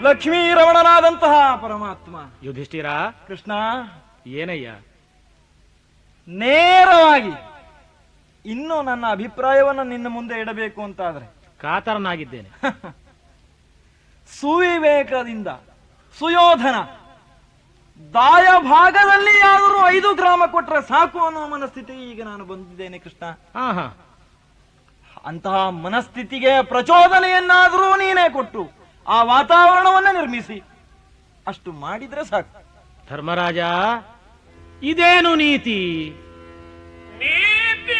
ಲಕ್ಷ್ಮೀರಮಣನಾದಂತಹ ಪರಮಾತ್ಮ ಯುಧಿಷ್ಠಿರ ಕೃಷ್ಣ ಏನಯ್ಯ ನೇರವಾಗಿ ಇನ್ನು ನನ್ನ ಅಭಿಪ್ರಾಯವನ್ನು ನಿನ್ನ ಮುಂದೆ ಇಡಬೇಕು ಅಂತಾದ್ರೆ ಕಾತರನಾಗಿದ್ದೇನೆ ಸುವಿವೇಕದಿಂದ ಸುಯೋಧನ ದಾಯ ಭಾಗದಲ್ಲಿ ಯಾದರೂ ಐದು ಗ್ರಾಮ ಕೊಟ್ರೆ ಸಾಕು ಅನ್ನೋ ಮನಸ್ಥಿತಿ ಈಗ ನಾನು ಬಂದಿದ್ದೇನೆ ಕೃಷ್ಣ ಹಾ ಹಾ ಅಂತಹ ಮನಸ್ಥಿತಿಗೆ ಪ್ರಚೋದನೆಯನ್ನಾದರೂ ನೀನೇ ಕೊಟ್ಟು ಆ ವಾತಾವರಣವನ್ನ ನಿರ್ಮಿಸಿ ಅಷ್ಟು ಮಾಡಿದ್ರೆ ಸಾಕು ಧರ್ಮರಾಜ ಇದೇನು ನೀತಿ ನೀತಿ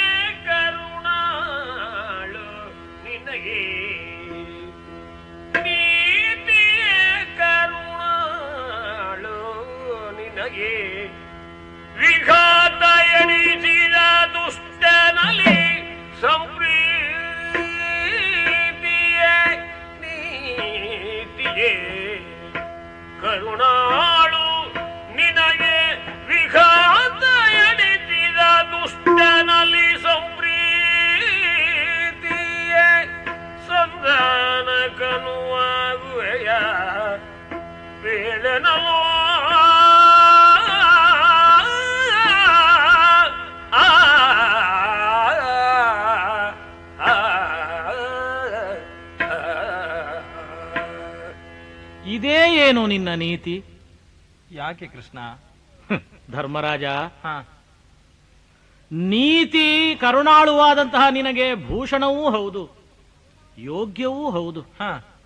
ಕರುಣಾಳು ನಿನಗೆ ನೀತಿ ಕರುಣಾಳು ನಿನಗೆ ವಿಘಾತ ಎಣಿಸಿದ ದುಷ್ಟನಲ್ಲಿ ಸಂಪ್ರೀತಿಯೇ ನೀತಿಯೇ ಕರುಣಾಳು ನಿನಗೆ ವಿಘಾತ ಎಣಿಸಿದ ದುಷ್ಟನಲ್ಲಿ ಸಂಪ್ರೀತಿಯೇ ಸಂಧಾನ ಕನುವಾಗುವೆಯ ಬೇಡನವೋ ಆ, ಆ, ಆ. ಇದೇ ಏನು ನಿನ್ನ ನೀತಿ ಯಾಕೆ ಕೃಷ್ಣ ಹ್ಮ್, ಧರ್ಮರಾಜ ಹಾ ನೀತಿ ಕರುಣಾಳುವಾದಂತಹ ನಿನಗೆ ಭೂಷಣವೂ ಹೌದು ಯೋಗ್ಯವೂ ಹೌದು ಹಾ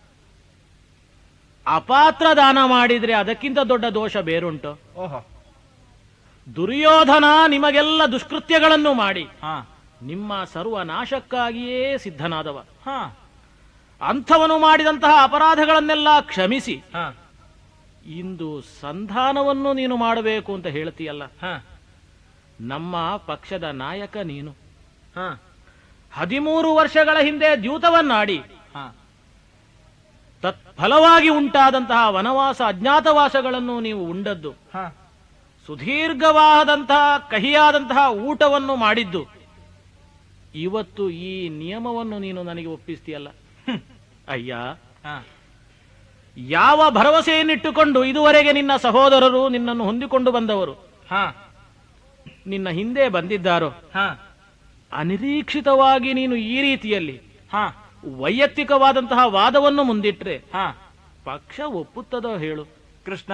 ಅಪಾತ್ರ ದಾನ ಮಾಡಿದ್ರೆ ಅದಕ್ಕಿಂತ ದೊಡ್ಡ ದೋಷ ಬೇರುಂಟು ಓಹೋ ದುರ್ಯೋಧನ ನಿಮಗೆಲ್ಲ ದುಷ್ಕೃತ್ಯಗಳನ್ನು ಮಾಡಿ ಹಾ ನಿಮ್ಮ ಸರ್ವನಾಶಕ್ಕಾಗಿಯೇ ಸಿದ್ಧನಾದವ ಹಾ ಅಂಥವನು ಮಾಡಿದಂತಹ ಅಪರಾಧಗಳನ್ನೆಲ್ಲ ಕ್ಷಮಿಸಿ ಹಾ ಇಂದು ಸಂಧಾನವನ್ನು ನೀನು ಮಾಡಬೇಕು ಅಂತ ಹೇಳ್ತೀಯಲ್ಲ ಹಾ ನಮ್ಮ ಪಕ್ಷದ ನಾಯಕ ನೀನು ಹಾ ಹದಿಮೂರು ವರ್ಷಗಳ ಹಿಂದೆ ದ್ಯೂತವನ್ನಾಡಿ ಹಾ ತತ್ಫಲವಾಗಿ ಉಂಟಾದಂತಹ ವನವಾಸ ಅಜ್ಞಾತವಾಸಗಳನ್ನು ನೀವು ಉಂಡದ್ದು ಹಾ ಸುದೀರ್ಘವಾದಂತಹ ಕಹಿಯಾದಂತಹ ಊಟವನ್ನು ಮಾಡಿದ್ದು ಇವತ್ತು ಈ ನಿಯಮವನ್ನು ನೀನು ನನಗೆ ಒಪ್ಪಿಸ್ತೀಯಲ್ಲ ಹ್ಮ್. ಅಯ್ಯ ಹಾ ಯಾವ ಭರವಸೆಯನ್ನಿಟ್ಟುಕೊಂಡು ಇದುವರೆಗೆ ನಿನ್ನ ಸಹೋದರರು ನಿನ್ನನ್ನು ಹೊಂದಿಕೊಂಡು ಬಂದವರು ಹಾ ನಿನ್ನ ಹಿಂದೆ ಬಂದಿದ್ದಾರೋ ಹಾ ಅನಿರೀಕ್ಷಿತವಾಗಿ ನೀನು ಈ ರೀತಿಯಲ್ಲಿ ಹಾ ವೈಯಕ್ತಿಕವಾದಂತಹ ವಾದವನ್ನು ಮುಂದಿಟ್ರೆ ಹಾ ಪಕ್ಷ ಒಪ್ಪುತ್ತದೋ ಹೇಳು ಕೃಷ್ಣ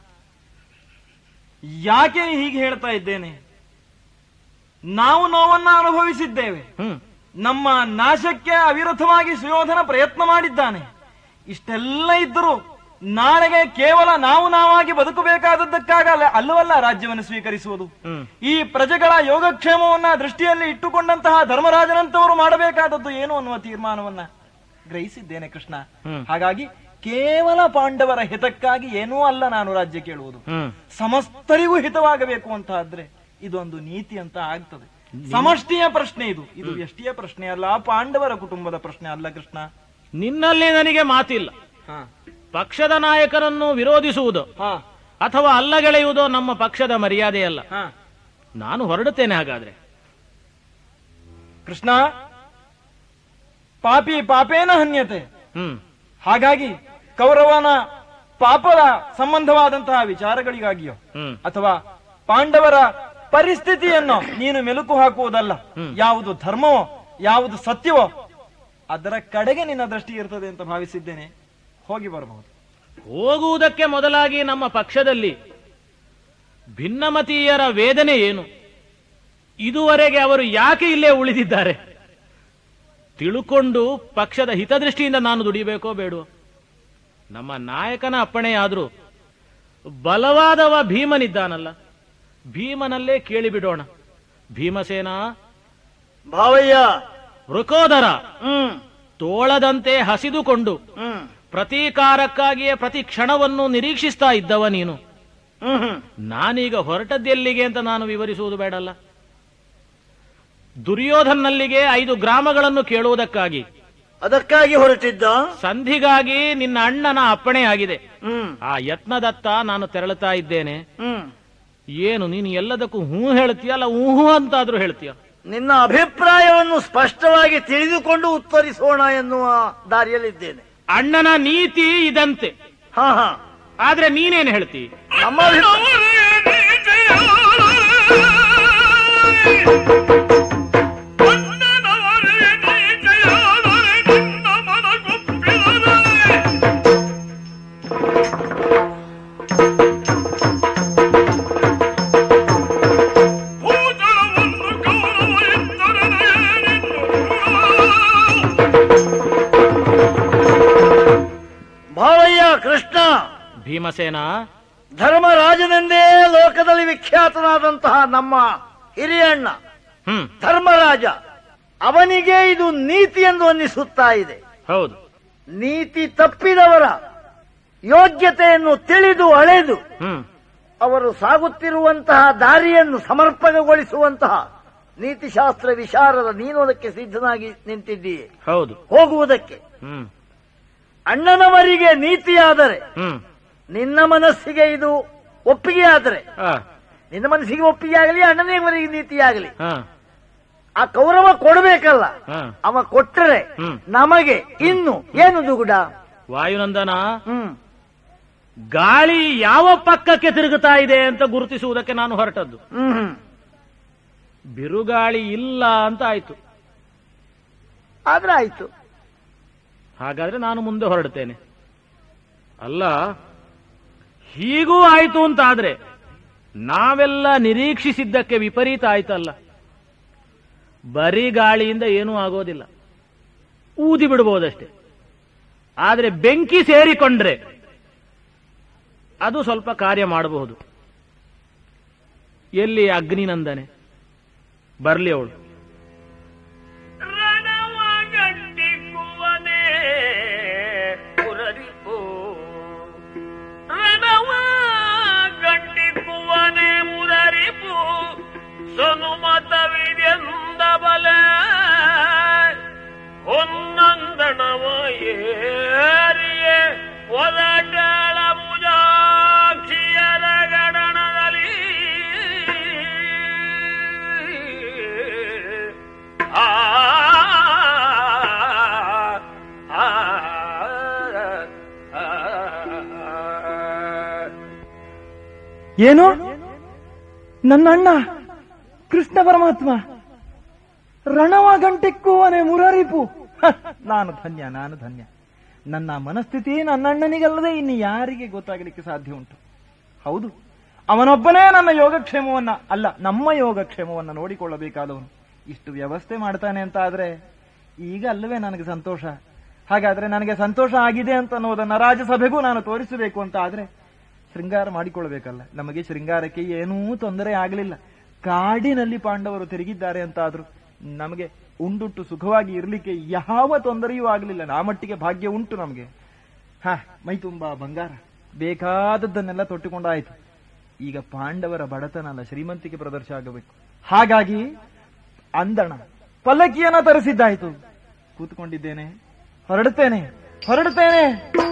ಯಾಕೆ ಹೀಗೆ ಹೇಳ್ತಾ ಇದ್ದೇನೆ ನಾವು ನೋವನ್ನ ಅನುಭವಿಸಿದ್ದೇವೆ ಹ್ಮ್ ನಮ್ಮ ನಾಶಕ್ಕೆ ಅವಿರತವಾಗಿ ಸುಯೋಧನ ಪ್ರಯತ್ನ ಮಾಡಿದ್ದಾನೆ ಇಷ್ಟೆಲ್ಲ ಇದ್ದರೂ ನಾಳೆಗೆ ಕೇವಲ ನಾವು ನಾವಾಗಿ ಬದುಕಬೇಕಾದದ್ದಕ್ಕಾಗ ಅಲ್ಲವಲ್ಲ ರಾಜ್ಯವನ್ನು ಸ್ವೀಕರಿಸುವುದು ಹ್ಮ್ ಈ ಪ್ರಜೆಗಳ ಯೋಗಕ್ಷೇಮವನ್ನ ದೃಷ್ಟಿಯಲ್ಲಿ ಇಟ್ಟುಕೊಂಡಂತಹ ಧರ್ಮರಾಜನಂತವರು ಮಾಡಬೇಕಾದದ್ದು ಏನು ಅನ್ನುವ ತೀರ್ಮಾನವನ್ನ ಗ್ರಹಿಸಿದ್ದೇನೆ ಕೃಷ್ಣ ಹ್ಮ್. ಹಾಗಾಗಿ ಕೇವಲ ಪಾಂಡವರ ಹಿತಕ್ಕಾಗಿ ಏನೂ ಅಲ್ಲ ನಾನು ರಾಜ್ಯ ಕೇಳುವುದು ಹ್ಮ್ ಸಮಸ್ತರಿಗೂ ಹಿತವಾಗಬೇಕು ಅಂತ ಆದ್ರೆ ಇದೊಂದು ನೀತಿ ಅಂತ ಆಗ್ತದೆ ಸಮಷ್ಟಿಯ ಪ್ರಶ್ನೆ ಇದು ಇದು ಎಷ್ಟಿಯ ಪ್ರಶ್ನೆ ಅಲ್ಲ ಪಾಂಡವರ ಕುಟುಂಬದ ಪ್ರಶ್ನೆ ಅಲ್ಲ ಕೃಷ್ಣ ನಿನ್ನಲ್ಲಿ ನನಗೆ ಮಾತಿಲ್ಲ ಹಾ ಪಕ್ಷದ ನಾಯಕರನ್ನು ವಿರೋಧಿಸುವುದು ಹಾ ಅಥವಾ ಅಲ್ಲಗೆಳೆಯುವುದು ನಮ್ಮ ಪಕ್ಷದ ಮರ್ಯಾದೆಯಲ್ಲ ಹಾ ನಾನು ಹೊರಡುತ್ತೇನೆ ಹಾಗಾದ್ರೆ ಕೃಷ್ಣ ಪಾಪಿ ಪಾಪೇನ ಹನ್ಯತೆ ಹ್ಮ್ ಹಾಗಾಗಿ ಕೌರವನ ಪಾಪದ ಸಂಬಂಧವಾದಂತಹ ವಿಚಾರಗಳಿಗಾಗಿಯೋ ಹ್ಮ್ ಅಥವಾ ಪಾಂಡವರ ಪರಿಸ್ಥಿತಿಯನ್ನು ನೀನು ಮೆಲುಕು ಹಾಕುವುದಲ್ಲ ಹ್ಮ್. ಯಾವುದು ಧರ್ಮವೋ ಯಾವುದು ಸತ್ಯವೋ ಅದರ ಕಡೆಗೆ ನಿನ್ನ ದೃಷ್ಟಿ ಇರ್ತದೆ ಅಂತ ಭಾವಿಸಿದ್ದೇನೆ ಹೋಗಿ ಬರಬಹುದು ಹೋಗುವುದಕ್ಕೆ ಮೊದಲಾಗಿ ನಮ್ಮ ಪಕ್ಷದಲ್ಲಿ ಭಿನ್ನಮತೀಯರ ವೇದನೆ ಏನು ಇದುವರೆಗೆ ಅವರು ಯಾಕೆ ಇಲ್ಲೇ ಉಳಿದಿದ್ದಾರೆ ತಿಳುಕೊಂಡು ಪಕ್ಷದ ಹಿತದೃಷ್ಟಿಯಿಂದ ನಾನು ದುಡಿಬೇಕೋ ಬೇಡವೋ ನಮ್ಮ ನಾಯಕನ ಅಪ್ಪಣೆಯಾದ್ರೂ ಬಲವಾದವ ಭೀಮನಿದ್ದಾನಲ್ಲ ಭೀಮನಲ್ಲೇ ಕೇಳಿಬಿಡೋಣ ಭೀಮಸೇನ ಭಾವಯ್ಯ ವೃಕೋದರ ಹ್ಮ್ ತೋಳದಂತೆ ಹಸಿದುಕೊಂಡು ಹ್ಮ್ ಪ್ರತೀಕಾರಕ್ಕಾಗಿಯೇ ಪ್ರತಿ ಕ್ಷಣವನ್ನು ನಿರೀಕ್ಷಿಸ್ತಾ ಇದ್ದವ ನೀನು ಹ್ಮ್ ಹ್ಮ್ ನಾನೀಗ ಹೊರಟದ್ದೆಲ್ಲಿಗೆ ಅಂತ ನಾನು ವಿವರಿಸುವುದು ಬೇಡಲ್ಲ ದುರ್ಯೋಧನಲ್ಲಿಗೆ ಐದು ಗ್ರಾಮಗಳನ್ನು ಕೇಳುವುದಕ್ಕಾಗಿ ಅದಕ್ಕಾಗಿ ಹೊರಟಿದ್ದ ಸಂಧಿಗಾಗಿ ನಿನ್ನ ಅಣ್ಣನ ಅಪ್ಪಣೆ ಆಗಿದೆ ಹ್ಮ್ ಆ ಯತ್ನದತ್ತ ನಾನು ತೆರಳುತ್ತಾ ಇದ್ದೇನೆ ಹ್ಮ್ ಏನು ನೀನು ಎಲ್ಲದಕ್ಕೂ ಹೂ ಹೇಳ್ತೀಯ ಅಲ್ಲ ಊಹು ಅಂತಾದ್ರೂ ಹೇಳ್ತೀಯ ನಿನ್ನ ಅಭಿಪ್ರಾಯವನ್ನು ಸ್ಪಷ್ಟವಾಗಿ ತಿಳಿದುಕೊಂಡು ಉತ್ತರಿಸೋಣ ಎನ್ನುವ ದಾರಿಯಲ್ಲಿದ್ದೇನೆ ಅಣ್ಣನ ನೀತಿ ಇದಂತೆ ಹಾ ಹಾ ಆದ್ರೆ ನೀನೇನ್ ಹೇಳ್ತಿ ನಮ್ಮ ಅಭಿಪ್ರಾಯ ಭಾವಯ್ಯ ಕೃಷ್ಣ ಭೀಮಸೇನ ಧರ್ಮರಾಜನೆಂದೇ ಲೋಕದಲ್ಲಿ ವಿಖ್ಯಾತನಾದಂತಹ ನಮ್ಮ ಹಿರಿಯಣ್ಣ ಹ್ಮ್ ಧರ್ಮರಾಜ ಅವನಿಗೆ ಇದು ನೀತಿ ಎಂದು ಅನ್ನಿಸುತ್ತಾ ಇದೆ ಹೌದು ನೀತಿ ತಪ್ಪಿದವರ ಯೋಗ್ಯತೆಯನ್ನು ತಿಳಿದು ಅಳೆದು ಹ್ಮ್ ಅವರು ಸಾಗುತ್ತಿರುವಂತಹ ದಾರಿಯನ್ನು ಸಮರ್ಪಕಗೊಳಿಸುವಂತಹ ನೀತಿಶಾಸ್ತ್ರ ವಿಶಾರದ ನೀನು ಅದಕ್ಕೆ ಸಿದ್ಧನಾಗಿ ನಿಂತಿದ್ದೀಯೆ ಹೌದು ಹೋಗುವುದಕ್ಕೆ ಹ್ಮ್ ಅಣ್ಣನವರಿಗೆ ನೀತಿಯಾದರೆ ಹ್ಮ್ ನಿನ್ನ ಮನಸ್ಸಿಗೆ ಇದು ಒಪ್ಪಿಗೆ ಆದರೆ ಆ, ನಿನ್ನ ಮನಸ್ಸಿಗೆ ಒಪ್ಪಿಗೆ ಆಗಲಿ ಅಣ್ಣನಿವರಿಗೆ ನೀತಿಯಾಗಲಿ ಆ, ಆ ಕೌರವ ಕೊಡಬೇಕಲ್ಲ ಆ. ಅವ ಕೊಟ್ಟರೆ ಹ್ಮ್. ನಮಗೆ ಇನ್ನು ಏನು ದುಗುಡ ವಾಯುನಂದನ ಹ್ಮ್ ಗಾಳಿ ಯಾವ ಪಕ್ಕಕ್ಕೆ ತಿರುಗುತ್ತಾ ಇದೆ ಅಂತ ಗುರುತಿಸುವುದಕ್ಕೆ ನಾನು ಹೊರಟದ್ದು ಹ್ಮ್ ಹ್ಮ್. ಬಿರುಗಾಳಿ ಇಲ್ಲ ಅಂತ ಆಯ್ತು ಆದ್ರೆ ಆಯ್ತು ಹಾಗಾದ್ರೆ ನಾನು ಮುಂದೆ ಹೊರಡ್ತೇನೆ ಅಲ್ಲ ಹೀಗೂ ಆಯ್ತು ಅಂತ ಆದ್ರೆ ನಾವೆಲ್ಲ ನಿರೀಕ್ಷಿಸಿದ್ದಕ್ಕೆ ವಿಪರೀತ ಆಯ್ತಲ್ಲ ಬರೀ ಗಾಳಿಯಿಂದ ಏನೂ ಆಗೋದಿಲ್ಲ ಊದಿ ಬಿಡಬಹುದಷ್ಟೇ ಆದ್ರೆ ಬೆಂಕಿ ಸೇರಿಕೊಂಡ್ರೆ ಅದು ಸ್ವಲ್ಪ ಕಾರ್ಯ ಮಾಡಬಹುದು ಎಲ್ಲಿ ಅಗ್ನಿನಂದನೆ ಬರ್ಲಿ ಅವಳು ರಣವಗಂಟಿಕ್ಕುವನೇ ಮುರರಿಪು ರಣವಗಂಟಿಕ್ಕುವನೇ ಮುರರಿಪು ಸನುಮತವಿದೆಂದ ಬಲ ಹೊನ್ನಂದಣವ ಏರಿಯೇ ಒದಟಳ ಭುಜಾಕ್ಷಿಯರ ಗಣನದಲ್ಲಿ ಆ ಆ ಏನು ನನ್ನ ಅಣ್ಣ ಕೃಷ್ಣ ಪರಮಾತ್ಮ ರಣವ ಗಂಟೆಕ್ಕುವನೆ ಮುರಾರಿಪು ಹ, ನಾನು ಧನ್ಯ ನಾನು ಧನ್ಯ ನನ್ನ ಮನಸ್ಥಿತಿ ನನ್ನ ಅಣ್ಣನಿಗಲ್ಲದೆ ಇನ್ನು ಯಾರಿಗೆ ಗೊತ್ತಾಗಲಿಕ್ಕೆ ಸಾಧ್ಯ ಉಂಟು ಹೌದು ಅವನೊಬ್ಬನೇ ನನ್ನ ಯೋಗಕ್ಷೇಮವನ್ನ ಅಲ್ಲ ನಮ್ಮ ಯೋಗಕ್ಷೇಮವನ್ನ ನೋಡಿಕೊಳ್ಳಬೇಕಾದವನು ಇಷ್ಟು ವ್ಯವಸ್ಥೆ ಮಾಡ್ತಾನೆ ಅಂತ ಆದ್ರೆ ಈಗ ಅಲ್ಲವೇ ನನಗೆ ಸಂತೋಷ ಹಾಗಾದ್ರೆ ನನಗೆ ಸಂತೋಷ ಆಗಿದೆ ಅಂತ ಅನ್ನೋದನ್ನ ರಾಜಸಭೆಗೂ ನಾನು ತೋರಿಸಬೇಕು ಅಂತ ಆದ್ರೆ ಶೃಂಗಾರ ಮಾಡಿಕೊಳ್ಬೇಕಲ್ಲ ನಮಗೆ ಶೃಂಗಾರಕ್ಕೆ ಏನೂ ತೊಂದರೆ ಆಗಲಿಲ್ಲ ಕಾಡಿನಲ್ಲಿ ಪಾಂಡವರು ತಿರುಗಿದ್ದಾರೆ ಅಂತ ಆದ್ರೂ ನಮಗೆ ಉಂಡುಟ್ಟು ಸುಖವಾಗಿ ಇರಲಿಕ್ಕೆ ಯಾವ ತೊಂದರೆಯೂ ಆಗಲಿಲ್ಲ ಆ ಮಟ್ಟಿಗೆ ಭಾಗ್ಯ ಉಂಟು ನಮಗೆ ಹ ಮೈ ತುಂಬಾ ಬಂಗಾರ ಬೇಕಾದದ್ದನ್ನೆಲ್ಲ ತೊಟ್ಟುಕೊಂಡಾಯ್ತು ಈಗ ಪಾಂಡವರ ಬಡತನ ಅಲ್ಲ ಶ್ರೀಮಂತಿಕೆ ಪ್ರದರ್ಶ ಆಗಬೇಕು ಹಾಗಾಗಿ ಅಂದಣ ಪಲ್ಲಕ್ಕಿಯನ್ನ ತರಿಸಿದ್ದಾಯ್ತು ಕೂತ್ಕೊಂಡಿದ್ದೇನೆ ಹೊರಡುತ್ತೇನೆ ಹೊರಡುತ್ತೇನೆ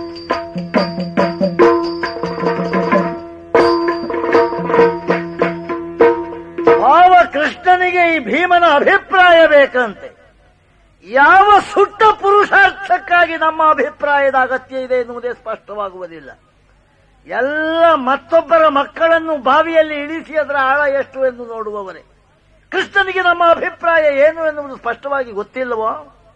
ಭಾವ ಕೃಷ್ಣನಿಗೆ ಈ ಭೀಮನ ಅಭಿಪ್ರಾಯ ಬೇಕಂತೆ ಯಾವ ಸುಟ್ಟ ಪುರುಷಾರ್ಥಕ್ಕಾಗಿ ನಮ್ಮ ಅಭಿಪ್ರಾಯದ ಅಗತ್ಯ ಇದೆ ಎನ್ನುವುದೇ ಸ್ಪಷ್ಟವಾಗುವುದಿಲ್ಲ ಎಲ್ಲ ಮತ್ತೊಬ್ಬರ ಮಕ್ಕಳನ್ನು ಬಾವಿಯಲ್ಲಿ ಇಳಿಸಿ ಅದರ ಆಳ ಎಷ್ಟು ಎಂದು ನೋಡುವವರೇ ಕೃಷ್ಣನಿಗೆ ನಮ್ಮ ಅಭಿಪ್ರಾಯ ಏನು ಎನ್ನುವುದು ಸ್ಪಷ್ಟವಾಗಿ ಗೊತ್ತಿಲ್ಲವೋ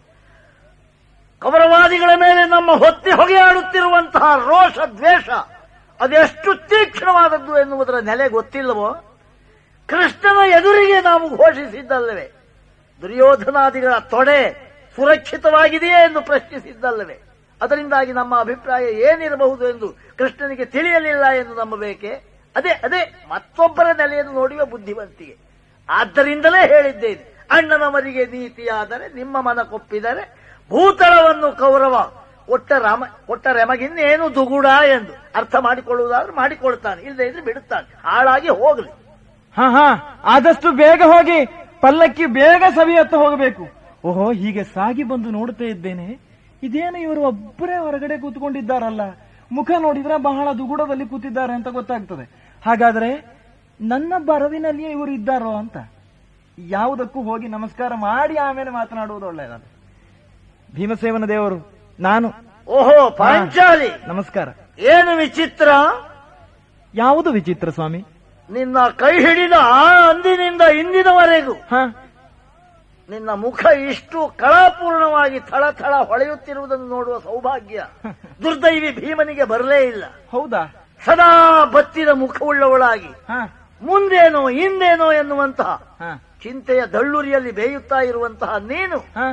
ಕೌರವಾದಿಗಳ ಮೇಲೆ ನಮ್ಮ ಹೊತ್ತಿ ಹೊಗೆಯಾಡುತ್ತಿರುವಂತಹ ರೋಷ ದ್ವೇಷ ಅದೆಷ್ಟು ತೀಕ್ಷ್ಣವಾದದ್ದು ಎನ್ನುವುದರ ನೆಲೆ ಗೊತ್ತಿಲ್ಲವೋ ಕೃಷ್ಣನ ಎದುರಿಗೆ ನಾವು ಘೋಷಿಸಿದ್ದಲ್ಲವೇ ದುರ್ಯೋಧನಾದಿಗಳ ತೊಡೆ ಸುರಕ್ಷಿತವಾಗಿದೆಯೇ ಎಂದು ಪ್ರಶ್ನಿಸಿದ್ದಲ್ಲವೇ ಅದರಿಂದಾಗಿ ನಮ್ಮ ಅಭಿಪ್ರಾಯ ಏನಿರಬಹುದು ಎಂದು ಕೃಷ್ಣನಿಗೆ ತಿಳಿಯಲಿಲ್ಲ ಎಂದು ನಂಬಬೇಕೆ ಅದೇ ಅದೇ ಮತ್ತೊಬ್ಬರ ನೆಲೆಯನ್ನು ನೋಡುವ ಬುದ್ಧಿವಂತಿಗೆ ಆದ್ದರಿಂದಲೇ ಹೇಳಿದ್ದೇನೆ ಅಣ್ಣನವರಿಗೆ ನೀತಿಯಾದರೆ ನಿಮ್ಮ ಮನ ಕೊಪ್ಪಿದರೆ ಭೂತಳವನ್ನು ಕೌರವ ಕೊಟ್ಟ ರಾಮ ಕೊಟ್ಟ ರೆಮಗಿನ್ನೇನು ದುಗುಡ ಎಂದು ಅರ್ಥ ಮಾಡಿಕೊಳ್ಳುವುದಾದ್ರೆ ಮಾಡಿಕೊಳ್ತಾನೆ ಇಲ್ಲದೆ ಇದ್ರೆ ಬಿಡುತ್ತಾನೆ ಹಾಳಾಗಿ ಹೋಗಲಿ ಹಾ ಹಾ ಆದಷ್ಟು ಬೇಗ ಹೋಗಿ ಪಲ್ಲಕ್ಕಿ ಬೇಗ ಸವಿಯತ್ತ ಹೋಗಬೇಕು ಓಹೋ ಹೀಗೆ ಸಾಗಿ ಬಂದು ನೋಡ್ತಾ ಇದ್ದೇನೆ ಇದೇನು ಇವರು ಒಬ್ಬರೇ ಹೊರಗಡೆ ಕೂತ್ಕೊಂಡಿದ್ದಾರಲ್ಲ ಮುಖ ನೋಡಿದ್ರೆ ಬಹಳ ದುಗುಡದಲ್ಲಿ ಕೂತಿದ್ದಾರೆ ಅಂತ ಗೊತ್ತಾಗ್ತದೆ ಹಾಗಾದ್ರೆ ನನ್ನ ಬರವಿನಲ್ಲಿಯೇ ಇವರು ಇದ್ದಾರೋ ಅಂತ ಯಾವುದಕ್ಕೂ ಹೋಗಿ ನಮಸ್ಕಾರ ಮಾಡಿ ಆಮೇಲೆ ಮಾತನಾಡುವುದು ಒಳ್ಳೆಯದಲ್ಲ ಭೀಮಸೇವನ ದೇವರು ನಾನು ಓಹೋ ಪಾಂಚಾಲಿ ನಮಸ್ಕಾರ ಏನು ವಿಚಿತ್ರ ಯಾವುದು ವಿಚಿತ್ರ ಸ್ವಾಮಿ ನಿನ್ನ ಕೈ ಹಿಡಿದ ಆ ಅಂದಿನಿಂದ ಇಂದಿನವರೆಗೂ ಹಾ ನಿನ್ನ ಮುಖ ಇಷ್ಟು ಕಳಾಪೂರ್ಣವಾಗಿ ಥಳಥಳ ಹೊಳೆಯುತ್ತಿರುವುದನ್ನು ನೋಡುವ ಸೌಭಾಗ್ಯ ದುರ್ದೈವಿ ಭೀಮನಿಗೆ ಬರಲೇ ಇಲ್ಲ ಹೌದಾ ಸದಾ ಬತ್ತಿದ ಮುಖವುಳ್ಳವಳಾಗಿ ಹಾ ಮುಂದೇನೋ ಹಿಂದೇನೋ ಎನ್ನುವಂತಹ ಹಾ ಚಿಂತೆಯ ದಳ್ಳುರಿಯಲ್ಲಿ ಬೇಯುತ್ತಾ ಇರುವಂತಹ ನೀನು ಹಾ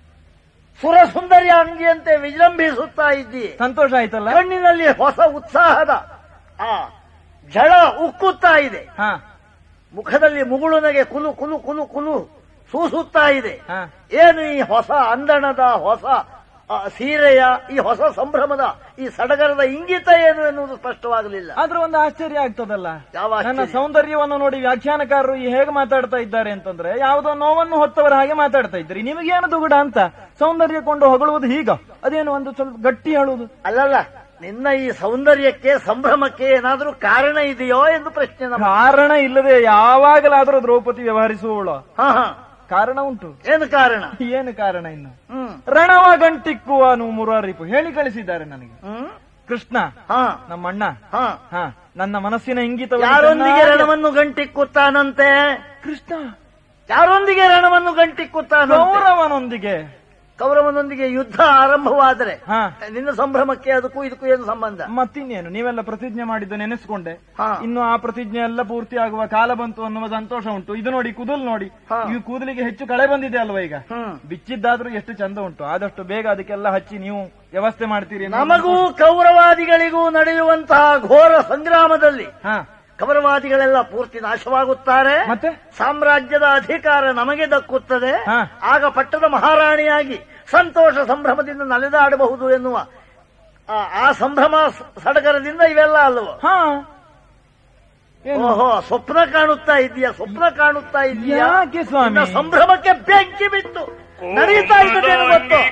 ಸುರಸುಂದರಿಯ ಅಂಗಿಯಂತೆ ವಿಜೃಂಭಿಸುತ್ತಾ ಇದ್ದೀ ಸಂತೋಷ ಆಯ್ತಲ್ಲ ಕಣ್ಣಿನಲ್ಲಿ ಹೊಸ ಉತ್ಸಾಹದ ಆ ಝಳ ಉಕ್ಕುತ್ತಾ ಇದೆ ಹಾ ಮುಖದಲ್ಲಿ ಮುಗುಳುನಗೆ ಕುಲು ಕುಲು ಕುಲು ಕುಲು ಸೂಸುತ್ತಾ ಇದೆ ಹಾ ಏನು ಈ ಹೊಸ ಅಂದಣದ ಹೊಸ ಆ, ಸೀರೆಯ ಈ ಹೊಸ ಸಂಭ್ರಮದ ಈ ಸಡಗರದ ಇಂಗಿತ ಏನು ಎನ್ನುವುದು ಸ್ಪಷ್ಟವಾಗಲಿಲ್ಲ ಆದ್ರೂ ಒಂದು ಆಶ್ಚರ್ಯ ಆಗ್ತದಲ್ಲ ಯಾವ ಆಶ್ಚರ್ಯ? ನನ್ನ ಸೌಂದರ್ಯವನ್ನು ನೋಡಿ ವ್ಯಾಖ್ಯಾನಕಾರರು ಈ ಹೇಗೆ ಮಾತಾಡ್ತಾ ಇದ್ದಾರೆ ಅಂತಂದ್ರೆ ಯಾವುದೋ ನೋವನ್ನು ಹೊತ್ತವರ ಹಾಗೆ ಮಾತಾಡ್ತಾ ಇದ್ರಿ ನಿಮಗೇನು ದುಗುಡ ಅಂತ ಸೌಂದರ್ಯ ಕೊಂಡು ಹೊಗಳುವುದು ಹೀಗ ಅದೇನು ಒಂದು ಸ್ವಲ್ಪ ಗಟ್ಟಿ ಹೇಳುವುದು ಅಲ್ಲಲ್ಲ ನಿನ್ನ ಈ ಸೌಂದರ್ಯಕ್ಕೆ ಸಂಭ್ರಮಕ್ಕೆ ಏನಾದರೂ ಕಾರಣ ಇದೆಯೋ ಎಂದು ಪ್ರಶ್ನೆ ನಮ್ಮ ಕಾರಣ ಇಲ್ಲದೆ ಯಾವಾಗಲಾದರೂ ದ್ರೌಪದಿ ವ್ಯವಹರಿಸುವವಳು ಹಾ ಹಾ ಕಾರಣ ಉಂಟು ಏನು ಕಾರಣ ಏನು ಕಾರಣ ಇನ್ನು ಹ್ಮ್ ರಣವ ಗಂಟಿಕ್ಕುವ ಮುರಾರಿಪು ಹೇಳಿ ಕಳಿಸಿದ್ದಾರೆ ನನಗೆ ಹ್ಮ್ ಕೃಷ್ಣ ಹಾ ನಮ್ಮ ಅಣ್ಣ ಹಾ ಹಾ ನನ್ನ ಮನಸ್ಸಿನ ಇಂಗಿತ ಯಾರೊಂದಿಗೆ ರಣವನ್ನು ಗಂಟಿಕ್ಕುತ್ತಾನಂತೆ ಕೃಷ್ಣ ಯಾರೊಂದಿಗೆ ರಣವನ್ನು ಗಂಟಿಕ್ಕುತ್ತಾನಂತೆ ಗೌರವನೊಂದಿಗೆ ಕೌರವನೊಂದಿಗೆ ಯುದ್ಧ ಆರಂಭವಾದರೆ ಹಾ ನಿನ್ನ ಸಂಭ್ರಮಕ್ಕೆ ಅದಕ್ಕೂ ಇದಕ್ಕೂ ಏನು ಸಂಬಂಧ ಮತ್ತಿನ್ನೇನು ನೀವೆಲ್ಲ ಪ್ರತಿಜ್ಞೆ ಮಾಡಿದ್ದು ನೆನೆಸ್ಕೊಂಡೆ ಹಾ. ಇನ್ನು ಆ ಪ್ರತಿಜ್ಞೆ ಎಲ್ಲ ಪೂರ್ತಿ ಆಗುವ ಕಾಲ ಬಂತು ಅನ್ನುವ ಸಂತೋಷ ಉಂಟು ಇದು ನೋಡಿ ಕೂದಲು ನೋಡಿ ಹಾ. ಈ ಕೂದಲಿಗೆ ಹೆಚ್ಚು ಕಳೆ ಬಂದಿದೆ ಅಲ್ವಾ ಈಗ ಹ್ಮ್ ಬಿಚ್ಚಿದ್ದಾದ್ರೂ ಎಷ್ಟು ಚಂದ ಉಂಟು ಆದಷ್ಟು ಬೇಗ ಅದಕ್ಕೆಲ್ಲ ಹಚ್ಚಿ ನೀವು ವ್ಯವಸ್ಥೆ ಮಾಡ್ತೀರಿ ಅನ್ನೋ ನಮಗೂ ಕೌರವಾದಿಗಳಿಗೂ ನಡೆಯುವಂತಹ ಘೋರ ಸಂಗ್ರಾಮದಲ್ಲಿ ಹಾ ಕೌರವಾದಿಗಳೆಲ್ಲ ಪೂರ್ತಿ ನಾಶವಾಗುತ್ತಾರೆ ಮತ್ತೆ ಸಾಮ್ರಾಜ್ಯದ ಅಧಿಕಾರ ನಮಗೆ ದಕ್ಕುತ್ತದೆ ಹಾ. ಆಗ ಪಟ್ಟದ ಮಹಾರಾಣಿಯಾಗಿ ಸಂತೋಷ ಸಂಭ್ರಮದಿಂದ ನಲಿದಾಡಬಹುದು ಎನ್ನುವ ಆ- ಆ ಸಂಭ್ರಮ ಸ- ಸಡಗರದಿಂದ ಇವೆಲ್ಲ ಅಲ್ವ ಹಾ ಏನು? ಓಹೋ ಸ್ವಪ್ನ ಕಾಣುತ್ತಾ ಇದೆಯಾ ಸ್ವಪ್ನ ಕಾಣುತ್ತಾ ಇದೆಯಾ ಯಾಕೆ ಸ್ವಾಮಿ ನಿನ್ನ ಸಂಭ್ರಮಕ್ಕೆ ಬೆಂಕಿ ಬಿತ್ತು ನಡೀತಾ ಇದ್ದದೇನು ಗೊತ್ತು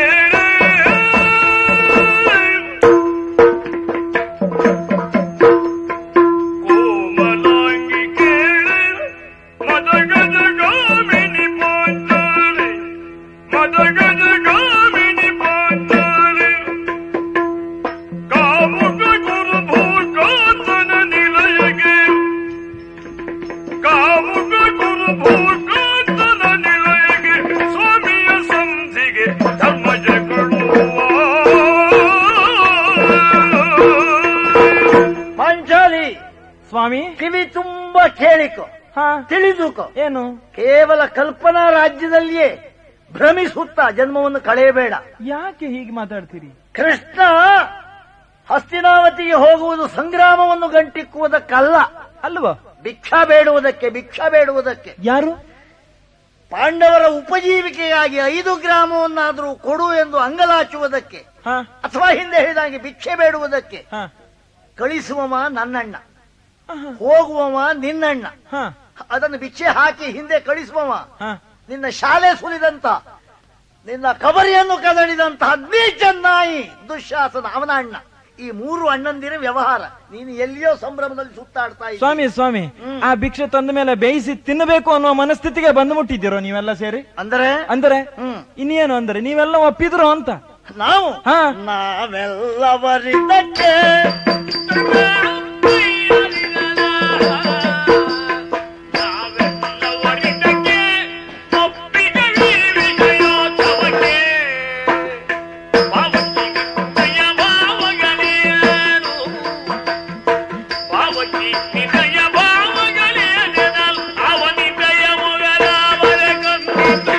ಕೋಮಲಾಂಗಿ ಕೇಳಿ ಮದಗಜ ಗಾಮಿನಿ ಪಾಂಚಾಲಿ ಮದಗಜ ಗಾಮಿನಿ ಪಾಂಚಾಲಿ ಕಾಮುಕ ಗುರು ಭೂಕಾತನ ನಿಲಯಗೆ ಕಾಮುಕ ಗುರು ಭೂಕಾತನ ನಿಲಯಗೆ ಸ್ವಾಮಿಯ ಸಂಧಿಗೆ ಧರ್ಮಜ ಪಾಂಚಾಲಿ ಸ್ವಾಮಿ ಕಿವಿ ತುಂಬಾ ಕೇಳಿಕೊ ಹಾ ತಿಳಿದುಕೊ ಏನು ಕೇವಲ ಕಲ್ಪನಾ ರಾಜ್ಯದಲ್ಲಿಯೇ ಭ್ರಮಿಸುತ್ತಾ ಜನ್ಮವನ್ನು ಕಳೆಯಬೇಡ ಯಾಕೆ ಹೀಗೆ ಮಾತಾಡ್ತೀರಿ ಕೃಷ್ಣ ಹಸ್ತಿನಾವತಿಗೆ ಹೋಗುವುದು ಸಂಗ್ರಾಮವನ್ನು ಗಂಟಿಕ್ಕುವುದಕ್ಕಲ್ಲ ಅಲ್ವಾ ಭಿಕ್ಷಾ ಬೇಡುವುದಕ್ಕೆ ಭಿಕ್ಷಾ ಬೇಡುವುದಕ್ಕೆ ಯಾರು ಪಾಂಡವರ ಉಪಜೀವಿಕೆಗಾಗಿ ಐದು ಗ್ರಾಮವನ್ನಾದರೂ ಕೊಡು ಎಂದು ಅಂಗಲಾಚುವುದಕ್ಕೆ ಹಾ ಅಥವಾ ಹಿಂದೆ ಹೇಳಿದಾಗೆ ಭಿಕ್ಷೆ ಬೇಡುವುದಕ್ಕೆ ಹಾ ಕಳಿಸುವವ ನನ್ನಣ್ಣ ಆಹಾ. ಹೋಗುವವ ನಿನ್ನಣ್ಣ ಹಾ ಅದನ್ನು ಭಿಕ್ಷೆ ಹಾಕಿ ಹಿಂದೆ ಕಳಿಸುವವ ಹಾ ನಿನ್ನ ಶಾಲೆ ಸುಲಿದಂತ ನಿನ್ನ ಕಬರಿಯನ್ನು ಕದಡಿದಂತಹ ನೀಚ ನಾಯಿ ದುಶ್ಯಾಸನ ಅವನ ಅಣ್ಣ ಈ ಮೂರು ಅಣ್ಣಂದಿರ ವ್ಯವಹಾರ ನೀನು ಎಲ್ಲಿಯೋ ಸಂಭ್ರಮದಲ್ಲಿ ಸುತ್ತಾಡ್ತಾ ಇದ್ದ ಸ್ವಾಮಿ ಸ್ವಾಮಿ ಹ್ಮ್. ಆ ಭಿಕ್ಷೆ ತಂದ ಮೇಲೆ ಬೇಯಿಸಿ ತಿನ್ನಬೇಕು ಅನ್ನುವ ಮನಸ್ಥಿತಿಗೆ ಬಂದು ಮುಟ್ಟಿದ್ದೀರೋ ನೀವೆಲ್ಲ ಸೇರಿ ಅಂದರೆ ಅಂದರೆ ಹ್ಮ್ ಇನ್ನೇನು ಅಂದ್ರೆ ನೀವೆಲ್ಲ ಒಪ್ಪಿದ್ರು ಅಂತ ನಾವು ಹಾ. ನಾವೆಲ್ಲವರಿದ್ದಕ್ಕೆ ನಾವೆಲ್ಲವರಿದ್ದಕ್ಕೆ ಒಪ್ಪಿಗೆವಿ ವಿಜಯೋತ್ಸವಕ್ಕೆ ಪಾವತಿ ಭಾವಗಳೇನು ಪಾವತಿ ನಿದಯ ಭಾವಗಳೇನೆನಲ್ ಅವನಿದಯ ಮೊಗಲಾವರ ಕಂಡಿತು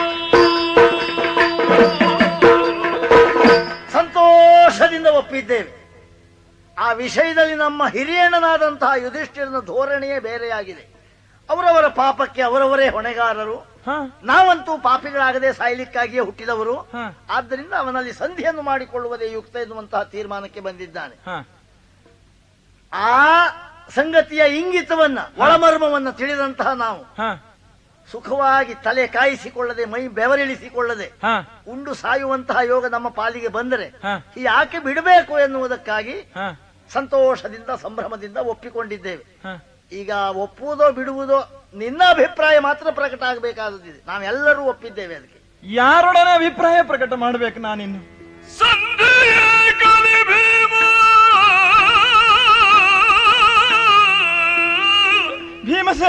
ಸಂತೋಷದಿಂದ ಒಪ್ಪಿದ್ದೇವೆ ಆ ವಿಷಯದಲ್ಲಿ ನಮ್ಮ ಹಿರಿಯಣ್ಣನಾದಂತಹ ಯುಧಿಷ್ಠಿರನ ಧೋರಣೆಯೇ ಬೇರೆಯಾಗಿದೆ ಅವರವರ ಪಾಪಕ್ಕೆ ಅವರವರೇ ಹೊಣೆಗಾರರು ಹಾ ನಾವಂತೂ ಪಾಪಿಗಳಾಗದೆ ಸಾಯ್ಲಿಕ್ಕಾಗಿಯೇ ಹುಟ್ಟಿದವರು ಹಾ ಆದ್ದರಿಂದ ಅವನಲ್ಲಿ ಸಂಧಿಯನ್ನು ಮಾಡಿಕೊಳ್ಳುವುದೇ ಯುಕ್ತ ಎನ್ನುವಂತಹ ತೀರ್ಮಾನಕ್ಕೆ ಬಂದಿದ್ದಾನೆ ಹಾ ಆ ಸಂಗತಿಯ ಇಂಗಿತವನ್ನ ಒಳಮರ್ಮವನ್ನ ತಿಳಿದಂತಹ ನಾವು ಹಾ ಸುಖವಾಗಿ ತಲೆ ಕಾಯಿಸಿಕೊಳ್ಳದೆ ಮೈ ಬೆವರಿಳಿಸಿಕೊಳ್ಳದೆ ಹಾ ಉಂಡು ಸಾಯುವಂತಹ ಯೋಗ ನಮ್ಮ ಪಾಲಿಗೆ ಬಂದರೆ ಹಾ ಯಾಕೆ ಬಿಡಬೇಕು ಎನ್ನುವುದಕ್ಕಾಗಿ ಹಾ ಸಂತೋಷದಿಂದ ಸಂಭ್ರಮದಿಂದ ಒಪ್ಪಿಕೊಂಡಿದ್ದೇವೆ ಹಾ ಈಗ ಒಪ್ಪುವುದೋ ಬಿಡುವುದೋ ನಿನ್ನ ಅಭಿಪ್ರಾಯ ಮಾತ್ರ ಪ್ರಕಟ ಆಗಬೇಕಾದದಿದೆ ನಾವೆಲ್ಲರೂ ಒಪ್ಪಿದ್ದೇವೆ ಅದಕ್ಕೆ ಯಾರೊಡನೆ ಅಭಿಪ್ರಾಯ ಪ್ರಕಟ ಮಾಡ್ಬೇಕು ನಾನಿನ್ನು ಸಂಧಿಯೇ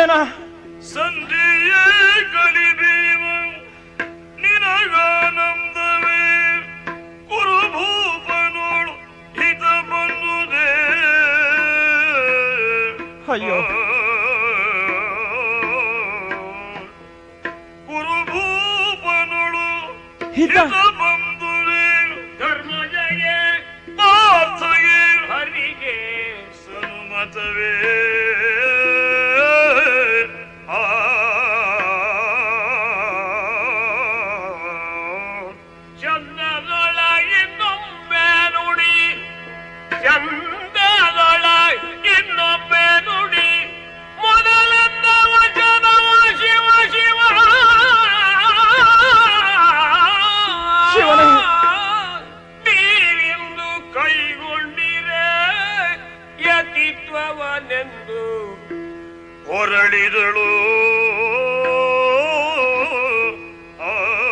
ಭೀಮಸೇನ ಸಂಧಿಯೇ ಕಲಿಬೀಮ ನಿನಗಾನಂದವೇ ಕುರುಭೂಪನೋಳು ಹಿತ ಬಂದುದೇ ಅಯ್ಯೋ. ಕುರುಭೂಪನೋಳು ಹಿತ ಹಿತ ಬಂದುದೇ ಧರ್ಮಜಯೇ ಮಾತಗೆ ಹರಿಗೆ ಸನುಮತವೇ ಆ ಚಂದದೊಳ ಇನ್ನೊಮ್ಮೆ ನುಡಿ ಚಂದದೊಳ ಇನ್ನೊಮ್ಮೆ ನುಡಿ ಮೊದಲೆಂದ ವಚನವ ಶಿವ ಶಿವ ಶಿವನೇ. ನೀರಿಂದು ಕೈಗೊಂಡಿರೆ ಯತಿತ್ವವನೆಂದು ಹೊರಳಿದಳು ಆ,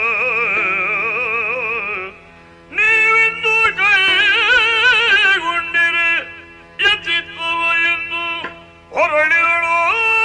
ನೀವಿಂದು ಕೈಗೊಂಡಿರೆ ಯತಿತ್ವವ ಎಂದು ಹೊರಳಿದಳು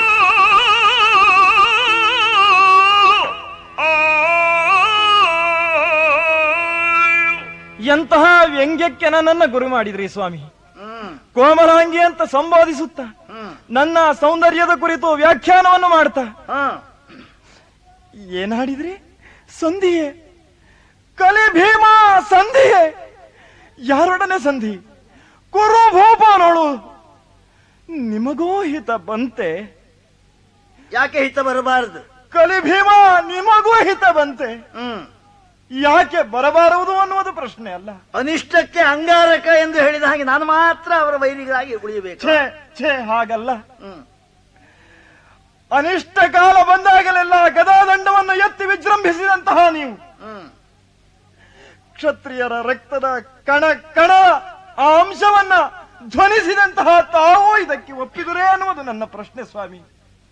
ಆ ಎಂತಹ ವ್ಯಂಗ್ಯಕ್ಕೆ ನನ್ನನ್ನ ಗುರಿ ಮಾಡಿದ್ರಿ ಸ್ವಾಮಿ ಹ್ಮ್ ಕೋಮಲಾಂಗಿ ಅಂತ ಸಂಬೋಧಿಸುತ್ತ ಹ್ಮ್ ನನ್ನ ಸೌಂದರ್ಯದ ಕುರಿತು ವ್ಯಾಖ್ಯಾನವನ್ನು ಮಾಡ್ತಾ ಹ್ಮ್ ಏನಾಡಿದ್ರಿ ಸಂಧಿಯೇ ಕಲಿ ಭೀಮ ಸಂಧಿಯೇ ಯಾರೊಡನೆ ಸಂಧಿ ಕುರು ಭೂಪಾನೋಳು ನಿಮಗೂ ಹಿತ ಬಂತೆ ಯಾಕೆ ಹಿತ ಬರಬಾರದು ಕಲಿ ಭೀಮ ನಿಮಗೂ ಹಿತ ಬಂತೆ ಹ್ಮ್ ಯಾಕೆ ಬರಬಾರದು ಅನ್ನುವುದು ಪ್ರಶ್ನೆ ಅಲ್ಲ ಅನಿಷ್ಟಕ್ಕೆ ಅಂಗಾರಕ ಎಂದು ಹೇಳಿದ ಹಾಗೆ ನಾನು ಮಾತ್ರ ಅವರ ವೈರಿಗಳಾಗಿ ಉಳಿಯಬೇಕು ಛೇ ಛೇ ಹಾಗಲ್ಲ ಹ್ಮ್ ಅನಿಷ್ಟ ಕಾಲ ಬಂದಾಗಲೆಲ್ಲ ಗದಾದಂಡವನ್ನು ಎತ್ತಿ ವಿಜೃಂಭಿಸಿದಂತಹ ನೀವು ಹ್ಮ್ ಕ್ಷತ್ರಿಯರ ರಕ್ತದ ಕಣ ಕಣ ಆ ಅಂಶವನ್ನ ಧ್ವನಿಸಿದಂತಹ ತಾವು ಇದಕ್ಕೆ ಒಪ್ಪಿದುರೇ ಅನ್ನುವುದು ನನ್ನ ಪ್ರಶ್ನೆ ಸ್ವಾಮಿ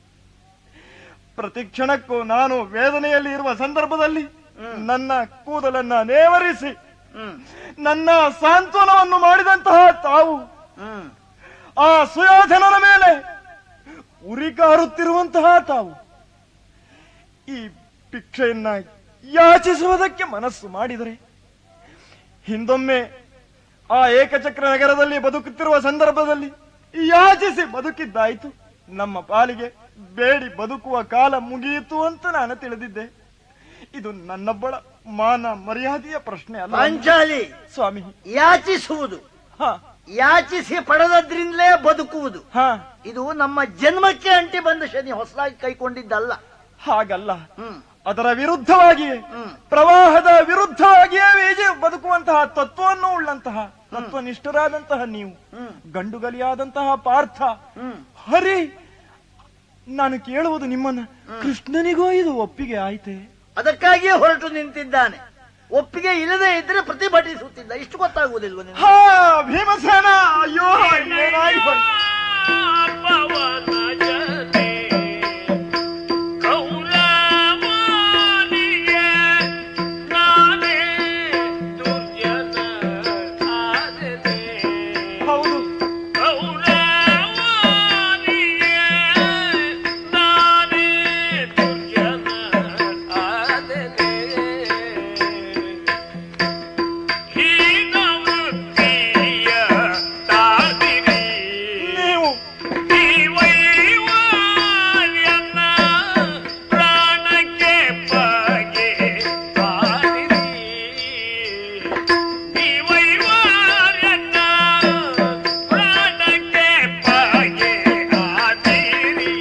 ಪ್ರತಿ ಕ್ಷಣಕ್ಕೂ ನಾನು ವೇದನೆಯಲ್ಲಿ ಇರುವ ಸಂದರ್ಭದಲ್ಲಿ ನನ್ನ ಕೂದಲನ್ನ ನೇವರಿಸಿ ಹ್ಮ್ ನನ್ನ ಸಾಂತ್ವನವನ್ನು ಮಾಡಿದಂತಹ ತಾವು ಹ್ಮ್ ಆ ಸುಯೋಧನನ ಮೇಲೆ ಉರಿಕಾರುತ್ತಿರುವಂತಹ ತಾವು ಈ ಭಿಕ್ಷೆಯನ್ನ ಯಾಚಿಸುವುದಕ್ಕೆ ಮನಸ್ಸು ಮಾಡಿದರೆ ಹಿಂದೊಮ್ಮೆ ಆ ಏಕಚಕ್ರ ನಗರದಲ್ಲಿ ಬದುಕುತ್ತಿರುವ ಸಂದರ್ಭದಲ್ಲಿ ಯಾಚಿಸಿ ಬದುಕಿದ್ದಾಯಿತು ನಮ್ಮ ಪಾಲಿಗೆ ಬೇಡಿ ಬದುಕುವ ಕಾಲ ಮುಗಿಯಿತು ಅಂತ ನಾನು ತಿಳಿದಿದ್ದೆ ಇದು ನನ್ನೊಬ್ಬಳ ಮಾನ ಮರ್ಯಾದೆಯ ಪ್ರಶ್ನೆ ಅಲ್ಲ ಪಾಂಚಾಲಿ ಸ್ವಾಮಿ ಯಾಚಿಸುವುದು ಹ ಯಾಚಿಸಿ ಪಡೆದದ್ರಿಂದಲೇ ಬದುಕುವುದು ಹ ಇದು ನಮ್ಮ ಜನ್ಮಕ್ಕೆ ಅಂಟಿ ಬಂದ ಶನಿ ಹೊಸದಾಗಿ ಕೈಕೊಂಡಿದ್ದಲ್ಲ ಹಾಗಲ್ಲ ಹ್ಮ್ ಅದರ ವಿರುದ್ಧವಾಗಿಯೇ ಹ್ಮ್. ಪ್ರವಾಹದ ವಿರುದ್ಧವಾಗಿಯೇ ವೀಜಿ ಬದುಕುವಂತಹ ತತ್ವವನ್ನು ಉಳ್ಳಂತಹ ತತ್ವನಿಷ್ಠರಾದಂತಹ ನೀವು ಹ್ಮ್ ಗಂಡುಗಲಿಯಾದಂತಹ ಪಾರ್ಥ ಹ್ಮ್ ಹರಿ ನಾನು ಕೇಳುವುದು ನಿಮ್ಮನ್ನ ಕೃಷ್ಣನಿಗೂ ಇದು ಒಪ್ಪಿಗೆ ಆಯ್ತೆ ಅದಕ್ಕಾಗಿಯೇ ಹೊರಟು ನಿಂತಿದ್ದಾನೆ ಒಪ್ಪಿಗೆ ಇಲ್ಲದೆ ಇದ್ರೆ ಪ್ರತಿಭಟಿಸುತ್ತಿದ್ದ ಇಷ್ಟು ಗೊತ್ತಾಗುವುದಿಲ್ವ ನಿನಗೆ? ಹಾ ಭೀಮಸೇನ ಅಯ್ಯೋ ಏನಾಗಿ ಹೋಯ್ತು? ಪವನ ಜತೆ ಕೌರವನಿಗೆ ನಾನೇ ದುರ್ಜನ ಆದೆನೆ. ಹೌದು ಕೌರವನಿಗೆ ನಾನೇ ದುರ್ಜನ ಆದೆನೆ. ಹೀನವೃತ್ತಿಯ ತಾದಿರಿ ನೀವು ನೀವೈವಾರ್ಯನ್ನ ಪ್ರಾಣಕ್ಕೆ ಬಗೆ ಕಾದಿರಿ. ನೀವೈವಾರ್ಯನ್ನ ಪ್ರಾಣಕ್ಕೆ ಬಗೆ ಕಾದಿರಿ.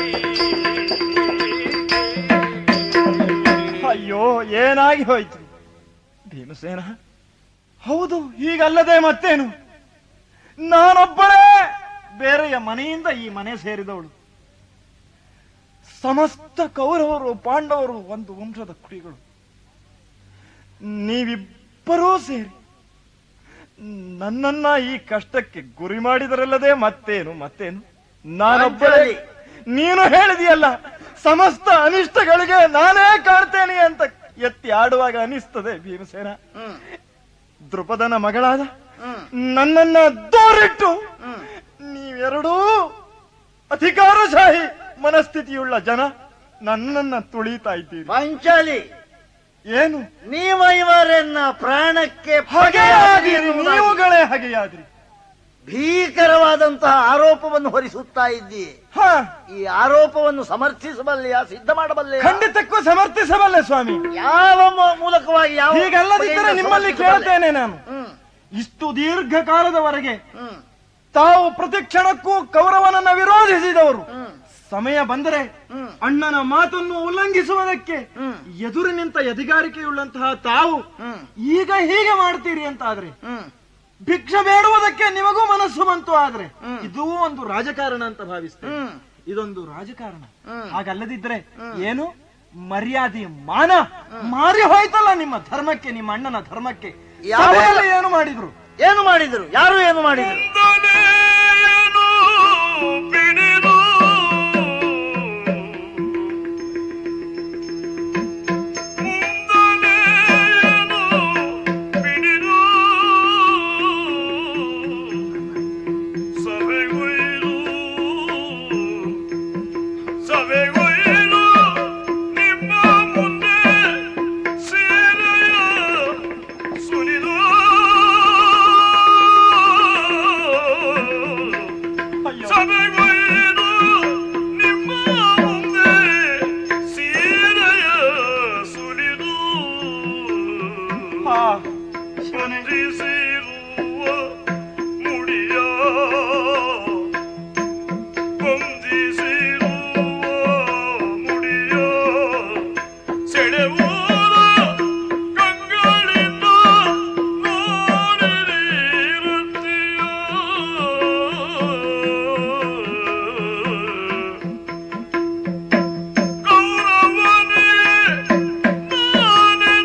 ಅಯ್ಯೋ ಏನಾಗಿ ಹೋಯ್ತು ಭೀಮಸೇನ ಹೌದು ಹೀಗಲ್ಲದೆ ಮತ್ತೇನು ನಾನೊಬ್ಬಳೇ ಬೇರೆಯ ಮನೆಯಿಂದ ಈ ಮನೆ ಸೇರಿದವಳು ಸಮಸ್ತ ಕೌರವರು ಪಾಂಡವರು ಒಂದು ವಂಶದ ಕುಡಿಗಳು ನೀವಿಬ್ಬರೂ ಸೇರಿ ನನ್ನನ್ನ ಈ ಕಷ್ಟಕ್ಕೆ ಗುರಿ ಮಾಡಿದರಲ್ಲದೆ ಮತ್ತೇನು ಮತ್ತೇನು ನಾನೊಬ್ಬಳೇ ಪಾಂಚಾಲಿ. ನೀನು ಹೇಳಿದೆಯಲ್ಲ ಸಮಸ್ತ ಅನಿಷ್ಟಗಳಿಗೆ ನಾನೇ ಕಾಣ್ತೇನೆ ಅಂತ ಎತ್ತಿ ಆಡುವಾಗ ಅನಿಸ್ತದೆ ಭೀಮಸೇನ ಹ್ಮ್ ದೃಪದನ ಮಗಳಾದ ಹ್ಮ್ ನನ್ನನ್ನ ದೂರಿಟ್ಟು ಹ್ಮ್ ನೀವೆರಡೂ ಅಧಿಕಾರಶಾಹಿ ಮನಸ್ಥಿತಿಯುಳ್ಳ ಜನ ನನ್ನನ್ನ ತುಳಿತಾ ಇದ್ದೀರಿ ಪಾಂಚಾಲಿ ಏನು ನೀವ ಇವರನ್ನ ಪ್ರಾಣಕ್ಕೆ ಹಗೆಯಾದಿರಿ ಎನ್ನುವುದಾಗಿ ನೀವುಗಳೇ ಹಗೆಯಾದ್ರಿ ಭೀಕರವಾದಂತಹ ಆರೋಪವನ್ನು ಹೊರಿಸುತ್ತಾ ಇದ್ದೀ ಹ ಈ ಆರೋಪವನ್ನು ಸಮರ್ಥಿಸಬಲ್ಲೆಯಾ ಸಿದ್ಧ ಮಾಡಬಲ್ಲೆಯಾ ಖಂಡಿತಕ್ಕೂ ಸಮರ್ಥಿಸಬಲ್ಲೆ ಸ್ವಾಮಿ ಯಾವ ಮೂ- ಮೂಲಕವಾಗಿ ಯಾವ ಹೀಗಲ್ಲದಿದ್ದರೆ ಬಗೆಯಿಂದ ನಿಮ್ಮಲ್ಲಿ ಸಮರ್ಥಿಸಬಲ್ಲೆ? ಕೇಳ್ತೇನೆ ನಾನು ಹ್ಮ್ ಇಷ್ಟು ದೀರ್ಘಕಾಲದವರೆಗೆ ಹ್ಮ್ ತಾವು ಪ್ರತಿಕ್ಷಣಕ್ಕೂ ಕೌರವನನ್ನ ವಿರೋಧಿಸಿದವರು ಹ್ಮ್ ಸಮಯ ಬಂದರೆ ಹ್ಮ್. ಅಣ್ಣನ ಮಾತನ್ನು ಉಲ್ಲಂಘಿಸುವುದಕ್ಕೆ ಹ್ಮ್. ಎದುರು ನಿಂತ ಎದಿಗಾರಿಕೆಯುಳ್ಳಂತಹ ತಾವು ಹ್ಮ್ ಈಗ ಹೀಗೆ ಮಾಡ್ತೀರಿ ಅಂತ ಆದ್ರೆ ಹ್ಮ್ ಭಿಕ್ಷೆ ಬೇಡುವುದಕ್ಕೆ ನಿಮಗೂ ಮನಸ್ಸು ಬಂತು ಆದ್ರೆ ಹ್ಮ್. ಇದೂ ಒಂದು ರಾಜಕಾರಣ ಅಂತ ಭಾವಿಸ್ತೇನೆ ಹ್ಮ್ ಇದೊಂದು ರಾಜಕಾರಣ ಹ್ಮ್. ಹಾಗಲ್ಲದಿದ್ರೆ ಏನು ಮರ್ಯಾದೆ ಮಾನ ಮಾರಿ ಹೋಯ್ತಲ್ಲ ನಿಮ್ಮ ಧರ್ಮಕ್ಕೆ ನಿಮ್ಮ ಅಣ್ಣನ ಧರ್ಮಕ್ಕೆ ಯಾವ- ಸಭೆಯಲ್ಲಿ ಏನು ಮಾಡಿದ್ರು ಏನು ಮಾಡಿದರು ಯಾರು ಏನು ಮಾಡಿದರು ವಂದನೆಯನು ಬಿಡಿದು ವಂದನೆಯನು ಬಿಡಿದು ಸಭೆಗೊಯ್ದು ಸಭೆಗೊಯ್ದು ನಿಮ್ಮ ಮುಂದೆ ಸೀರೆಯ ಸುರಿದು ಅಯ್ಯೋ ಸಭೆಗೊಯ್ದು ನಿಮ್ಮ ಮುಂದೆ ಸೀರೆಯ ಸುರಿದು ಆ, ಬಂಧಿಸಿರುವ ಮುಡಿಯ ಬಂಧಿಸಿರುವ ಮುಡಿಯ ಸೆಳೆವುದ ಕಂಗಳಿಂದ ನೋಡಿರಿ ಕೌರವನೇ ನಾನೇ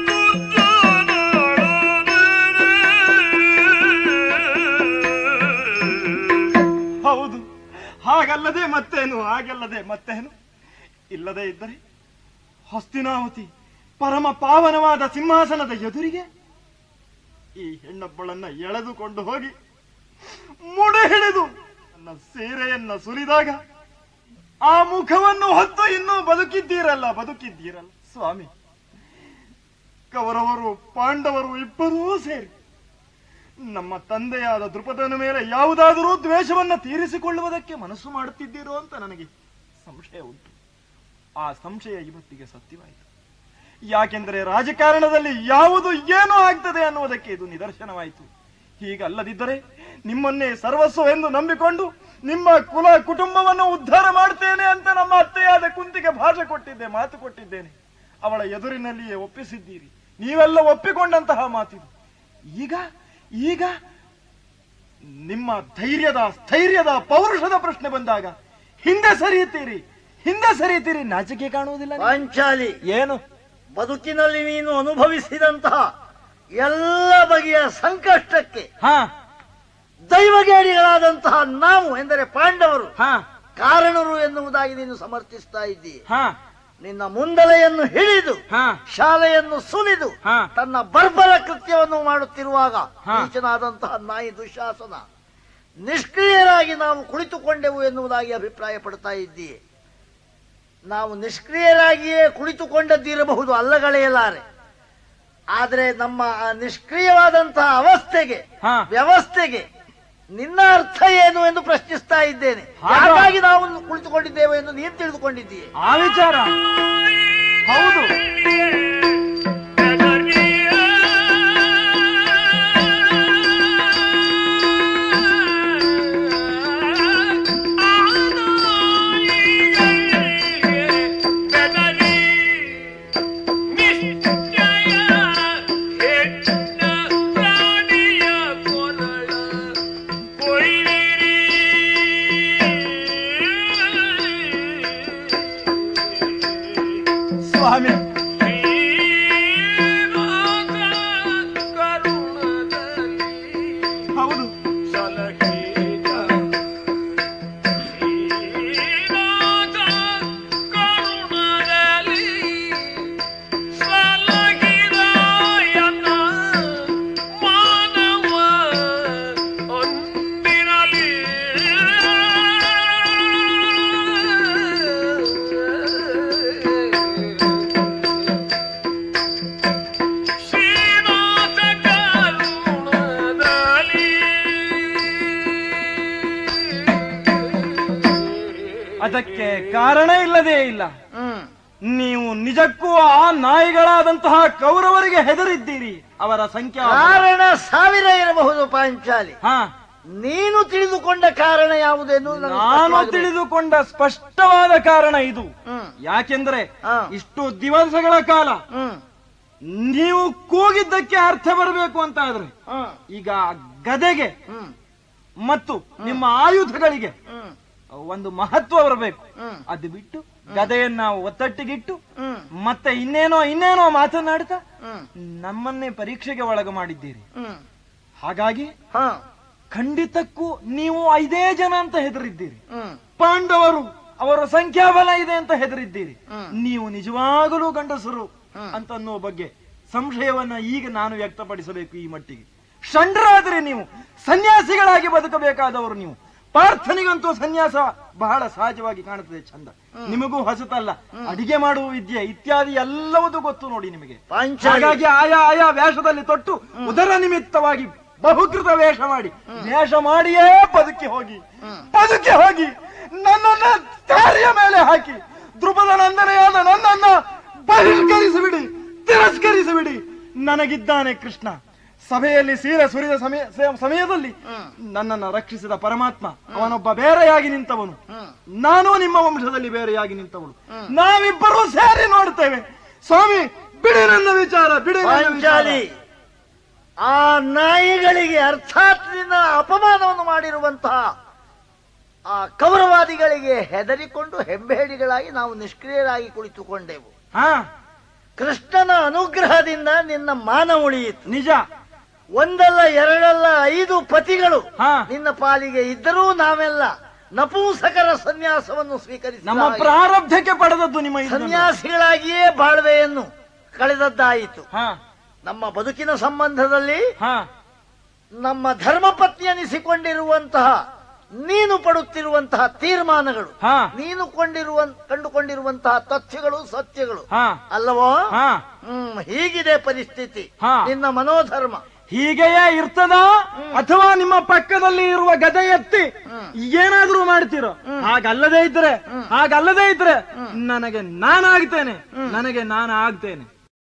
ದುರ್ಜನನಾಡನೆ. ಹೌದು ಹಾಗಲ್ಲದೆ ಮತ್ತೇನು ಹಾಗಲ್ಲದೆ ಮತ್ತೇನು ಇಲ್ಲದೆ ಇದ್ದರೆ ಹಸ್ತಿನಾವತಿ ಪರಮ ಪಾವನವಾದ ಸಿಂಹಾಸನದ ಎದುರಿಗೆ ಈ ಹೆಣ್ಣೊಬ್ಬಳನ್ನ ಎಳೆದುಕೊಂಡು ಹೋಗಿ ಮುಡೆ ಹಿಡಿದು ನನ್ನ ಸೀರೆಯನ್ನ ಸುರಿದಾಗ ಆ ಮುಖವನ್ನು ಹೊತ್ತು ಇನ್ನೂ ಬದುಕಿದ್ದೀರಲ್ಲ ಬದುಕಿದ್ದೀರಲ್ಲ ಸ್ವಾಮಿ ಕೌರವರು ಪಾಂಡವರು ಇಬ್ಬರೂ ಸೇರಿ ನಮ್ಮ ತಂದೆಯಾದ ದೃಪದನ ಮೇಲೆ ಯಾವುದಾದರೂ ದ್ವೇಷವನ್ನ ತೀರಿಸಿಕೊಳ್ಳುವುದಕ್ಕೆ ಮನಸ್ಸು ಮಾಡುತ್ತಿದ್ದೀರೋ ಅಂತ ನನಗೆ ಸಂಶಯ ಉಂಟು ಆ ಸಂಶಯ ಇವತ್ತಿಗೆ ಸತ್ಯವಾಯಿತು ಯಾಕೆಂದರೆ ರಾಜಕಾರಣದಲ್ಲಿ ಯಾವುದು ಏನು ಆಗ್ತದೆ ಅನ್ನುವುದಕ್ಕೆ ಇದು ನಿದರ್ಶನವಾಯಿತು ಹೀಗಲ್ಲದಿದ್ದರೆ ನಿಮ್ಮನ್ನೇ ಸರ್ವಸ್ವ ಎಂದು ನಂಬಿಕೊಂಡು ನಿಮ್ಮ ಕುಲ ಕುಟುಂಬವನ್ನು ಉದ್ಧಾರ ಮಾಡ್ತೇನೆ ಅಂತ ನಮ್ಮ ಅತ್ತೆಯಾದ ಕುಂತಿಗೆ ಭಾಷೆ ಕೊಟ್ಟಿದ್ದೆ ಮಾತು ಕೊಟ್ಟಿದ್ದೇನೆ ಅವಳ ಎದುರಿನಲ್ಲಿಯೇ ಒಪ್ಪಿಸಿದ್ದೀರಿ ನೀವೆಲ್ಲ ಒಪ್ಪಿಕೊಂಡಂತಹ ಮಾತಿದು ಈಗ ಈಗ ನಿಮ್ಮ ಧೈರ್ಯದ ಸ್ಥೈರ್ಯದ ಪೌರುಷದ ಪ್ರಶ್ನೆ ಬಂದಾಗ ಹಿಂದೆ ಸರಿಯುತ್ತೀರಿ ಹಿಂದೆ ಸರಿಯುತ್ತೀರಿ ನಾಚಿಕೆ ಕಾಣುವುದಿಲ್ಲ ನಿಮಗೆ? ಪಾಂಚಾಲಿ ಏನು ಬದುಕಿನಲ್ಲಿ ನೀನು ಅನುಭವಿಸಿದಂತಹ ಎಲ್ಲ ಬಗೆಯ ಸಂಕಷ್ಟಕ್ಕೆ ಹಾ ದೈವಗೇಡಿಗಳಾದಂತಹ ನಾವು ಎಂದರೆ ಪಾಂಡವರು ಹಾ ಕಾರಣರು ಎನ್ನುವುದಾಗಿ ನೀನು ಸಮರ್ಥಿಸ್ತಾ ಇದ್ದೀ ಹಾ ನಿನ್ನ ಮುಂದಲೆಯನ್ನು ಹಿಡಿದು ಹಾ ಶಾಲೆಯನ್ನು ಸುಲಿದು ಹಾ. ತನ್ನ ಬರ್ಬರ ಕೃತ್ಯವನ್ನು ಮಾಡುತ್ತಿರುವಾಗ ಹಾ. ನೀಚನಾದಂತಹ ನಾಯಿ ದುಶಾಸನ ನಿಷ್ಕ್ರಿಯರಾಗಿ ನಾವು ಕುಳಿತುಕೊಂಡೆವು ಎನ್ನುವುದಾಗಿ ಅಭಿಪ್ರಾಯ ಪಡ್ತಾ ಇದ್ದೀಯೆ ನಾವು ನಿಷ್ಕ್ರಿಯರಾಗಿಯೇ ಕುಳಿತುಕೊಂಡದ್ದಿರಬಹುದು ಅಲ್ಲಗಳೆಯಲಾರೆ ಆದರೆ ನಮ್ಮ ಆ ನಿಷ್ಕ್ರಿಯವಾದಂತಹ ಅವಸ್ಥೆಗೆ ಹಾ. ವ್ಯವಸ್ಥೆಗೆ ನಿನ್ನ ಅರ್ಥ ಏನು ಎಂದು ಪ್ರಶ್ನಿಸ್ತಾ ಇದ್ದೇನೆ ಹಾಗ- ಹಾಗಾಗಿ ನಾವು ಕುಳಿತುಕೊಂಡಿದ್ದೇವೆ ಎಂದು ನೀನು ತಿಳಿದುಕೊಂಡಿದ್ದೀಯೆ ಆ ವಿಚಾರ ಹೌದು ಸ್ವಾಮಿ ಹೌದು ಅದಕ್ಕೆ ಕಾರಣ ಇಲ್ಲದೇ ಇಲ್ಲ ಹ್ಮ್ ನೀವು ನಿಜಕ್ಕೂ ಆ ನಾಯಿಗಳಾದಂತಹ ಕೌರವರಿಗೆ ಹೆದರಿದ್ದೀರಿ ಅವರ ಸಂಖ್ಯಾ ಕಾರಣ ಸಾವಿರ ಇರಬಹುದು ಪಾಂಚಾಲಿ ಹಾ ನೀನು ತಿಳಿದುಕೊಂಡ ಕಾರಣ ಯಾವುದೆನ್ನು ನನಗೆ ನಾನು ಸ್ಪಷ್ಟವಾಗಬೇಕು. ತಿಳಿದುಕೊಂಡ ಸ್ಪಷ್ಟವಾದ ಕಾರಣ ಇದು ಹ್ಮ್ ಯಾಕೆಂದ್ರೆ ಹಾ. ಇಷ್ಟು ದಿವಸಗಳ ಕಾಲ ಹ್ಮ್ ನೀವು ಕೂಗಿದ್ದಕ್ಕೆ ಅರ್ಥ ಬರಬೇಕು ಅಂತ ಆದ್ರೆ ಹ್ಮ್ ಈಗ ಗದೆಗೆ ಹ್ಮ್ ಮತ್ತು ನಿಮ್ಮ ಆಯುಧಗಳಿಗೆ ಹ್ಮ್ ಒಂದು ಮಹತ್ವ ಬರಬೇಕು ಹ್ಮ್ ಅದು ಬಿಟ್ಟು ಗದೆಯನ್ನ ಒತ್ತಟ್ಟಿಗಿಟ್ಟು ಹ್ಮ್ ಮತ್ತೆ ಇನ್ನೇನೋ ಇನ್ನೇನೋ ಮಾತನಾಡ್ತಾ ಹ್ಮ್ ನಮ್ಮನ್ನೇ ಪರೀಕ್ಷೆಗೆ ಒಳಗ ಮಾಡಿದ್ದೀರಿ ಹ್ಮ್ ಹಾಗಾಗಿ ಹಾ ಖಂಡಿತಕ್ಕೂ ನೀವು ಐದೇ ಜನ ಅಂತ ಹೆದರಿದ್ದೀರಿ ಹ್ಮ್ ಪಾಂಡವರು ಅವರ ಸಂಖ್ಯಾಬಲ ಇದೆ ಅಂತ ಹೆದರಿದ್ದೀರಿ ಹ್ಮ್. ನೀವು ನಿಜವಾಗಲೂ ಗಂಡಸರು ಹ್ಮ್. ಅಂತ ಅನ್ನುವ ಬಗ್ಗೆ ಸಂಶಯವನ್ನ ಈಗ ನಾನು ವ್ಯಕ್ತಪಡಿಸಬೇಕು ಈ ಮಟ್ಟಿಗೆ ಷಂಡ್ರಾದ್ರೆ ನೀವು ಸನ್ಯಾಸಿಗಳಾಗಿ ಬದುಕಬೇಕಾದವರು ನೀವು ಪಾರ್ಥನಿಗಂತೂ ಸನ್ಯಾಸ ಬಹಳ ಸಹಜವಾಗಿ ಕಾಣುತ್ತದೆ ಚಂದ ನಿಮಗೂ ಹೊಸತಲ್ಲ ಅಡಿಗೆ ಮಾಡುವ ವಿದ್ಯೆ ಇತ್ಯಾದಿ ಎಲ್ಲವೂ ಗೊತ್ತು ನೋಡಿ ನಿಮಗೆ ಪಾಂಚಾಲಿ ಹಾಗಾಗಿ ಆಯಾ ಆಯಾ ವೇಷದಲ್ಲಿ ತೊಟ್ಟು ಉದರ ನಿಮಿತ್ತವಾಗಿ ಬಹುಕೃತ ವೇಷ ಮಾಡಿ ವೇಷ ಮಾಡಿಯೇ ಬದುಕಿ ಹೋಗಿ ಬದುಕಿ ಹೋಗಿ ನನ್ನನ್ನ ದಾರಿಯ ಮೇಲೆ ಹಾಕಿ ದ್ರುಪದ ನಂದನೆಯಾದ ನನ್ನನ್ನ ಬಹಿಷ್ಕರಿಸಿಬಿಡಿ ತಿರಸ್ಕರಿಸಿಬಿಡಿ ನನಗಿದ್ದಾನೆ ಕೃಷ್ಣ ಸಭೆಯಲ್ಲಿ ಸೀರೆ ಸುರಿದ ಸಮಯ ಸೆ- ಸಮಯದಲ್ಲಿ ನನ್ನನ್ನು ರಕ್ಷಿಸಿದ ಪರಮಾತ್ಮ ಅವನೊಬ್ಬ ಬೇರೆಯಾಗಿ ನಿಂತವನು ಹ್ಮ್ ನಾನು ನಿಮ್ಮ ವಂಶದಲ್ಲಿ ಬೇರೆಯಾಗಿ ನಿಂತವಳು ನಾವಿಬ್ಬರೂ ಸೇರಿ ನೋಡ್ತೇವೆ ಸ್ವಾಮಿ ಬಿಡಿ ನನ್ನ ವಿಚಾರ ಬಿಡಿ ನನ್ನ ವಿಚಾರ. ಪಾಂಚಾಲಿ ಆ ನಾಯಿಗಳಿಗೆ ಅರ್ಥಾತ್ನಿಂದ ಅಪಮಾನವನ್ನು ಮಾಡಿರುವಂತಹ ಆ ಕೌರವಾದಿಗಳಿಗೆ ಹೆದರಿಕೊಂಡು ಹೆಬ್ಬೆಡಿಗಳಾಗಿ ನಾವು ನಿಷ್ಕ್ರಿಯರಾಗಿ ಕುಳಿತುಕೊಂಡೆವು ಹಾ ಕೃಷ್ಣನ ಅನುಗ್ರಹದಿಂದ ನಿನ್ನ ಮಾನ ಉಳಿಯಿತು ನಿಜ ಒಂದಲ್ಲ ಎರಡಲ್ಲ ಐದು ಪತಿಗಳು ಹಾ ನಿನ್ನ ಪಾಲಿಗೆ ಇದ್ದರೂ ನಾವೆಲ್ಲ ನಪುಂಸಕರ ಸನ್ಯಾಸವನ್ನು ಸ್ವೀಕರಿಸಿ ನಮ್ಮ ಪ್ರಾರಬ್ಧಕ್ಕೆ ಪಡೆದದ್ದು ನಿಮ್ಮ ಇದನ್ನು. ಸನ್ಯಾಸಿಗಳಾಗಿಯೇ ಬಾಳ್ವೆಯನ್ನು ಕಳೆದದ್ದಾಯಿತು ಹಾ ನಮ್ಮ ಬದುಕಿನ ಸಂಬಂಧದಲ್ಲಿ ಹಾ ನಮ್ಮ ಧರ್ಮಪತ್ನಿ ಅನಿಸಿಕೊಂಡಿರುವಂತಹ ನೀನು ಪಡುತ್ತಿರುವಂತಹ ತೀರ್ಮಾನಗಳು ಹಾ ನೀನು ಕೊಂಡಿರುವ ಕಂಡುಕೊಂಡಿರುವಂತಹ ತಥ್ಯಗಳು ಸತ್ಯಗಳು ಹಾ ಅಲ್ಲವೋ ಹಾ ಹ್ಮ್ ಹೀಗಿದೆ ಪರಿಸ್ಥಿತಿ ಹಾ. ನಿನ್ನ ಮನೋಧರ್ಮ ಹೀಗೆಯೇ ಇರ್ತದ ಅಥವಾ ನಿಮ್ಮ ಪಕ್ಕದಲ್ಲಿ ಇರುವ ಗದೆ ಎತ್ತಿ ಏನಾದ್ರೂ ಮಾಡ್ತೀರೋ ಹಾಗಲ್ಲದೆ ಇದ್ರೆ ಹಾಗಲ್ಲದೆ ಇದ್ರೆ ನನಗೆ ನಾನಾಗ್ತೇನೆ ನನಗೆ ನಾನು ಆಗ್ತೇನೆ